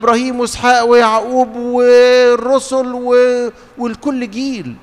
ابراهيم واسحاق ويعقوب والرسل و... والكل جيل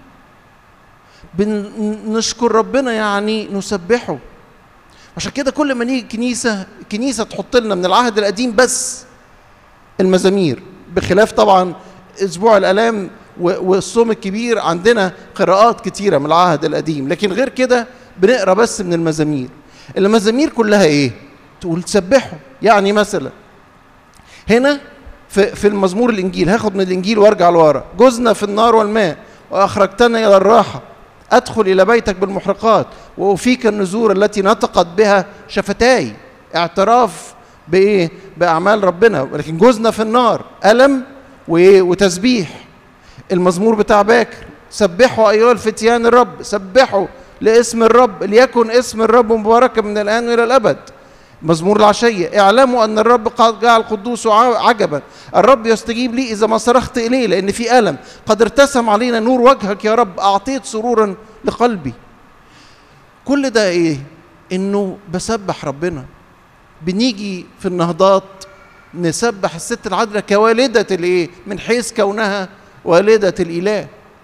بنشكر ربنا يعني نسبحه عشان كده كل ما نيجي كنيسه كنيسه تحط لنا من العهد القديم بس المزامير بخلاف طبعا اسبوع الالام والصوم الكبير عندنا قراءات كتيره من العهد القديم لكن غير كده بنقرا بس من المزامير المزامير كلها ايه تقول تسبحوا يعني مثلا هنا في, في المزمور الانجيل هاخد من الانجيل وارجع لورا جزنا في النار والماء واخرجتنا الى الراحه ادخل الى بيتك بالمحرقات واوفيك النذور التي نطقت بها شفتاي اعتراف بايه باعمال ربنا لكن جزنا في النار الم وايه وتسبيح المزمور بتاع باكر سبحوا ايها الفتيان الرب سبحوا لاسم الرب ليكن اسم الرب مباركا من الان الى الابد مزمور العشية اعلموا أن الرب قد جعل قدوس عجبا الرب يستجيب لي إذا ما صرخت إليه لأن في ألم قد ارتسم علينا نور وجهك يا رب أعطيت سرورا لقلبي كل ده إيه إنه بسبح ربنا بنيجي في النهضات نسبح الست العذراء كوالدة الإيه من حيث كونها والدة الإله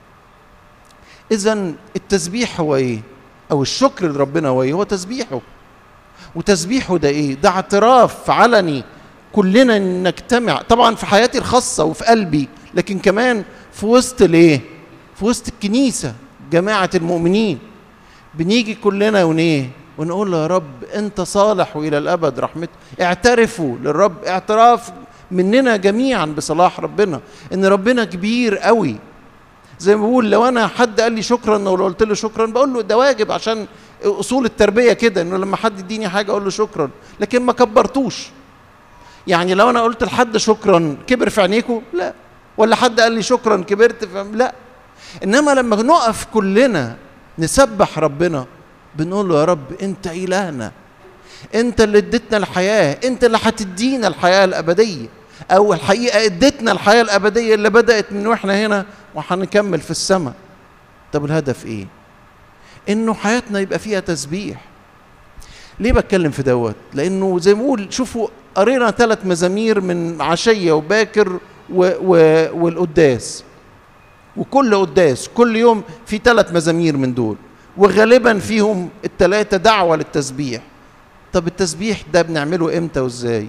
إذا التسبيح هو إيه أو الشكر لربنا هو إيه هو تسبيحه وتسبيحه ده ايه ده اعتراف علني كلنا نجتمع طبعا في حياتي الخاصه وفي قلبي لكن كمان في وسط الايه في وسط الكنيسه جماعه المؤمنين بنيجي كلنا ونيه ونقول له يا رب انت صالح والى الابد رحمتك اعترفوا للرب اعتراف مننا جميعا بصلاح ربنا ان ربنا كبير قوي زي ما بقول لو انا حد قال لي شكرا ولو قلت له شكرا بقول له ده واجب عشان اصول التربيه كده انه لما حد يديني حاجه اقول له شكرا لكن ما كبرتوش يعني لو انا قلت لحد شكرا كبر في عينيكم لا ولا حد قال لي شكرا كبرت في لا انما لما نقف كلنا نسبح ربنا بنقول له يا رب انت الهنا انت اللي اديتنا الحياه انت اللي هتدينا الحياه الابديه او الحقيقه اديتنا الحياه الابديه اللي بدات من واحنا هنا وهنكمل في السماء طب الهدف ايه انه حياتنا يبقى فيها تسبيح ليه بتكلم في دوت لانه زي ما بقول شوفوا قرينا ثلاث مزامير من عشيه وباكر و و والقداس وكل قداس كل يوم في ثلاث مزامير من دول وغالبا فيهم الثلاثه دعوه للتسبيح طب التسبيح ده بنعمله امتى وازاي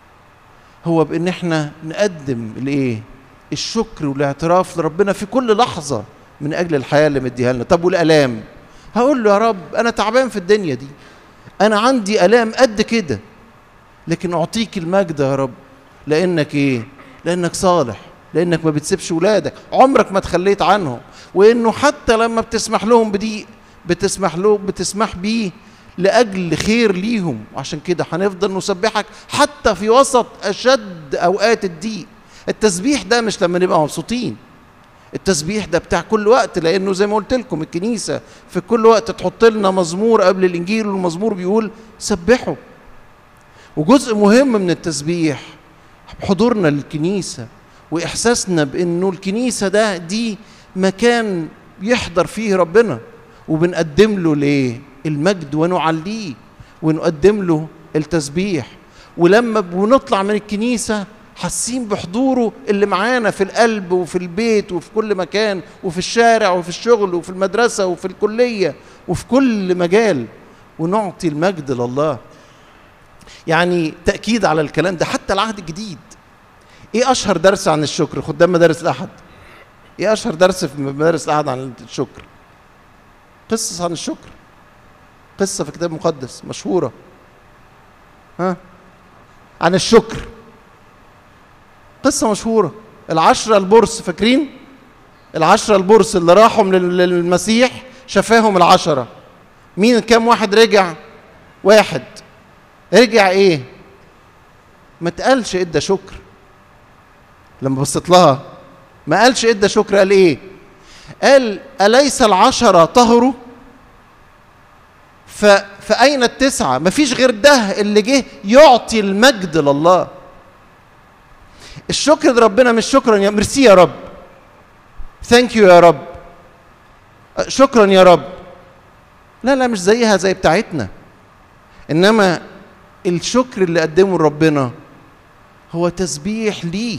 هو بان احنا نقدم الايه الشكر والاعتراف لربنا في كل لحظه من اجل الحياه اللي مديها لنا طب والالام هقول له يا رب انا تعبان في الدنيا دي انا عندي الام قد كده لكن اعطيك المجد يا رب لانك ايه لانك صالح لانك ما بتسيبش ولادك عمرك ما تخليت عنهم وانه حتى لما بتسمح لهم بضيق بتسمح له بتسمح بيه لاجل خير ليهم عشان كده هنفضل نسبحك حتى في وسط اشد اوقات الضيق التسبيح ده مش لما نبقى مبسوطين التسبيح ده بتاع كل وقت لانه زي ما قلت لكم الكنيسه في كل وقت تحط لنا مزمور قبل الانجيل والمزمور بيقول سبحوا وجزء مهم من التسبيح حضورنا للكنيسه واحساسنا بانه الكنيسه ده دي مكان يحضر فيه ربنا وبنقدم له ليه المجد ونعليه ونقدم له التسبيح ولما بنطلع من الكنيسه حاسين بحضوره اللي معانا في القلب وفي البيت وفي كل مكان وفي الشارع وفي الشغل وفي المدرسة وفي الكلية وفي كل مجال ونعطي المجد لله يعني تأكيد على الكلام ده حتى العهد الجديد ايه اشهر درس عن الشكر خدام مدارس الاحد ايه اشهر درس في مدارس الاحد عن الشكر قصص عن الشكر قصة في كتاب مقدس مشهورة ها عن الشكر قصة مشهورة العشرة البرص فاكرين؟ العشرة البرص اللي راحوا للمسيح شفاهم العشرة مين كام واحد رجع؟ واحد رجع ايه؟ ما تقالش ادى شكر لما بصيت لها ما قالش ادى شكر قال ايه؟ قال أليس العشرة طهروا؟ ف... فأين التسعة؟ مفيش غير ده اللي جه يعطي المجد لله الشكر لربنا مش شكرا يا ميرسي يا رب ثانك يو يا رب شكرا يا رب لا لا مش زيها زي بتاعتنا انما الشكر اللي قدمه لربنا هو تسبيح ليه